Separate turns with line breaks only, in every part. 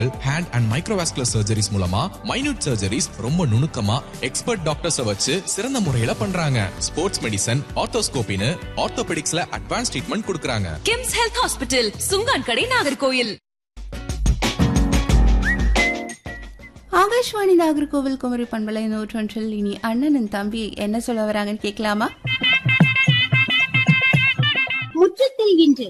hand and microvascular surgeries மூலமா minute surgeries ரொம்ப நுணுக்கமா எக்ஸ்பர்ட் டாக்டர்ஸ வச்சு சிறந்த முறையில பண்றாங்க ஸ்போர்ட்ஸ் மெடிசன் ஆர்த்தோஸ்கோபின்னு ஆர்த்தோபெடிக்ஸ்ல அட்வான்ஸ் ட்ரீட்மெண்ட் கொடுக்கறாங்க
கிம்ஸ் ஹெல்த் ஹாஸ்பிட்டல் சுங்கான் கடை நாகர்கோயில்
ஆகாஷ்வாணி நாகர்கோவில் குமரி பண்பலை நூற்றொன்றில் இனி அண்ணனின் தம்பி என்ன சொல்ல வராங்கன்னு கேட்கலாமா
முற்றத்தில் இன்று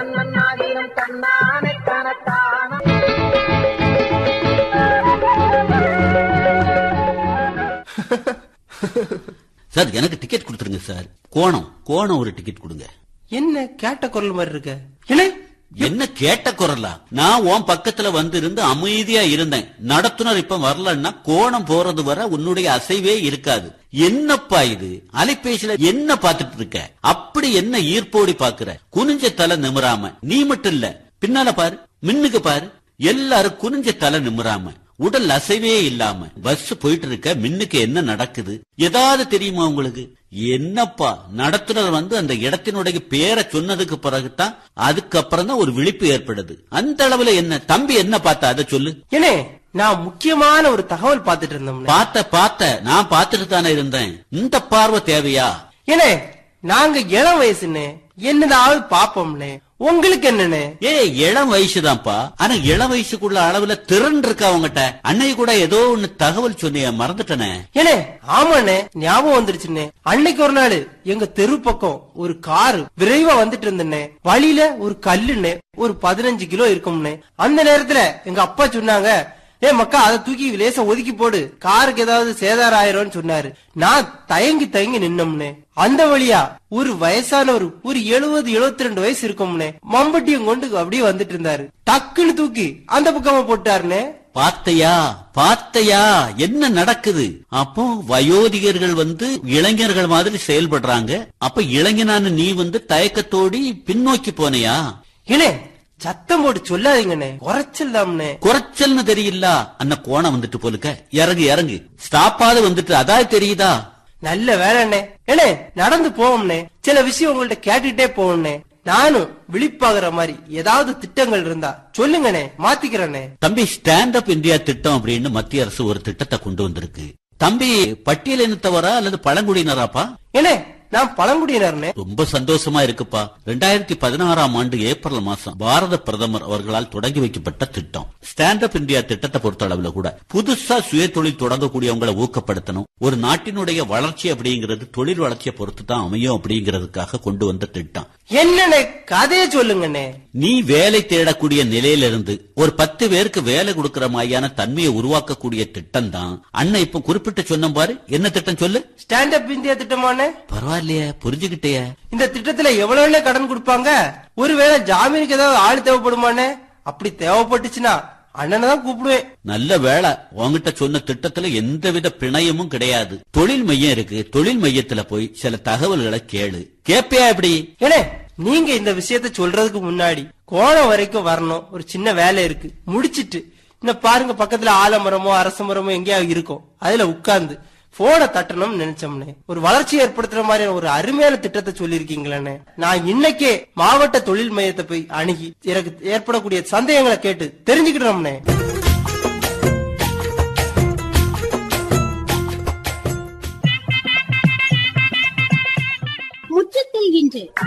சார் எனக்கு டிக்கெட் கொடுத்துருங்க சார் கோணம் கோணம் ஒரு டிக்கெட் கொடுங்க
என்ன கேட்ட குரல் மாதிரி இருக்க இல்லை
என்ன கேட்ட குரலா நான் உன் பக்கத்துல வந்து இருந்து அமைதியா இருந்தேன் நடத்துனர் இப்ப வரலன்னா கோணம் போறது வர உன்னுடைய அசைவே இருக்காது என்னப்பா இது அலைபேசியில என்ன பாத்துட்டு இருக்க அப்படி என்ன ஈர்ப்போடி பாக்குற குனிஞ்ச தலை நிமிராம நீ மட்டும் இல்ல பின்னால பாரு மின்னுக்கு பாரு எல்லாரும் குனிஞ்ச தலை நிமிராம உடல் அசைவே இல்லாம பஸ் போயிட்டு இருக்க மின்னுக்கு என்ன நடக்குது ஏதாவது தெரியுமா உங்களுக்கு என்னப்பா நடத்துனர் வந்து அந்த இடத்தினுடைய பேரை சொன்னதுக்கு பிறகுதான் அதுக்கப்புறம் தான் ஒரு விழிப்பு ஏற்படுது அந்த அளவுல என்ன தம்பி என்ன பார்த்த அதை சொல்லு
ஏனே நான் முக்கியமான ஒரு தகவல் பார்த்துட்டு இருந்தோம்னே
பார்த்த பார்த்த நான் பார்த்துட்டு தானே இருந்தேன் இந்த பார்வை தேவையா
ஏனே நாங்க இளம் வயசுன்னு என்னதாவது பாப்போம்னே உங்களுக்கு என்னன்னு
ஏ இளம் வயசுதான்ப்பா ஆனா இளம் வயசுக்குள்ள அளவுல திறன் இருக்கா அவங்ககிட்ட அன்னைக்கு கூட ஏதோ ஒண்ணு தகவல் சொன்னிய மறந்துட்டனே
ஏனே ஆமாண்ணே ஞாபகம் வந்துருச்சுண்ணே அன்னைக்கு ஒரு நாள் எங்க தெரு பக்கம் ஒரு கார் விரைவா வந்துட்டு இருந்தேனே வழியில ஒரு கல்லுண்ணே ஒரு பதினஞ்சு கிலோ இருக்கும்னே அந்த நேரத்துல எங்க அப்பா சொன்னாங்க ஏ மக்கா அதை தூக்கி லேசா ஒதுக்கி போடு காருக்கு ஏதாவது சேதாரம் ஆயிரும்னு சொன்னாரு நான் தயங்கி தயங்கி நின்னோம்னே அந்த வழியா ஒரு வயசானவர் ஒரு எழுபது எழுபத்தி ரெண்டு வயசு இருக்கும்னே மம்பட்டியும் கொண்டு அப்படியே வந்துட்டு இருந்தாரு டக்குன்னு தூக்கி அந்த பக்கமா போட்டாருனே
பாத்தையா பாத்தையா என்ன நடக்குது அப்போ வயோதிகர்கள் வந்து இளைஞர்கள் மாதிரி செயல்படுறாங்க அப்ப இளைஞனான நீ வந்து தயக்கத்தோடி பின்னோக்கி போனையா
ஏனே சத்தம் போட்டு சொல்லாதீங்கண்ணே குறைச்சல் தாம்னே
குறைச்சல்னு தெரியல அண்ணா கோணம் வந்துட்டு போலுக்க இறங்கு இறங்கு ஸ்டாப்பாவது வந்துட்டு அதாவது தெரியுதா
நல்ல வேலைண்ணே ஏனே நடந்து போவோம்னே சில விஷயம் உங்கள்ட்ட கேட்டுட்டே போவோம்னே நானும் விழிப்பாகிற மாதிரி ஏதாவது திட்டங்கள் இருந்தா சொல்லுங்கண்ணே மாத்திக்கிறேண்ணே
தம்பி ஸ்டாண்ட் அப் இந்தியா திட்டம் அப்படின்னு மத்திய அரசு ஒரு திட்டத்தை கொண்டு வந்திருக்கு தம்பி பட்டியல் இனத்தவரா அல்லது பழங்குடியினராப்பா
ஏனே நான் பழங்குடியினர்னே
ரொம்ப சந்தோஷமா இருக்குப்பா ரெண்டாயிரத்தி பதினாறாம் ஆண்டு ஏப்ரல் மாசம் பாரத பிரதமர் அவர்களால் தொடங்கி வைக்கப்பட்ட திட்டம் ஸ்டாண்ட் அப் இந்தியா திட்டத்தை பொறுத்த அளவுல கூட புதுசா சுய தொழில் தொடங்கக்கூடியவங்களை ஊக்கப்படுத்தணும் ஒரு நாட்டினுடைய வளர்ச்சி அப்படிங்கிறது தொழில் வளர்ச்சியை பொறுத்து தான் அமையும் அப்படிங்கிறதுக்காக கொண்டு வந்த திட்டம்
என்னண்ணே கதையை சொல்லுங்கண்ணே
நீ வேலை தேடக்கூடிய நிலையிலிருந்து ஒரு பத்து பேருக்கு வேலை கொடுக்கிற மாதிரியான தன்மையை உருவாக்கக்கூடிய திட்டம் தான் அண்ணன் இப்ப குறிப்பிட்டு சொன்ன பாரு என்ன திட்டம் சொல்லு
ஸ்டாண்ட் அப் இந்தியா திட்டமானே
பரவாயில்லையே புரிஞ்சுகிட்டே
இந்த திட்டத்துல எவ்வளவு கடன் கொடுப்பாங்க ஒருவேளை ஜாமீனுக்கு ஏதாவது ஆள் தேவைப்படுமானே அப்படி தேவைப்பட்டுச்சுன்னா அண்ணனை தான் கூப்பிடுவேன்
நல்ல வேலை உன்கிட்ட சொன்ன திட்டத்துல எந்தவித பிணையமும் கிடையாது தொழில் மையம் இருக்கு தொழில் மையத்துல போய் சில தகவல்களை கேளு கேப்பியா எப்படி
ஏனே நீங்க இந்த விஷயத்த சொல்றதுக்கு முன்னாடி கோணம் வரைக்கும் வரணும் ஒரு சின்ன வேலை இருக்கு முடிச்சிட்டு இன்னும் பாருங்க பக்கத்துல ஆலமரமோ அரச மரமோ எங்கேயாவது இருக்கும் அதுல உட்கார்ந்து போனை தட்டணும்னு நினைச்சோம்னே ஒரு வளர்ச்சி ஏற்படுத்துற மாதிரியான ஒரு அருமையான திட்டத்தை சொல்லியிருக்கீங்களே நான் இன்னைக்கே மாவட்ட தொழில் மையத்தை போய் அணுகி எனக்கு ஏற்படக்கூடிய சந்தேகங்களை கேட்டு தெரிஞ்சுக்கிட்டோம்னே
முற்றத்தில் இன்று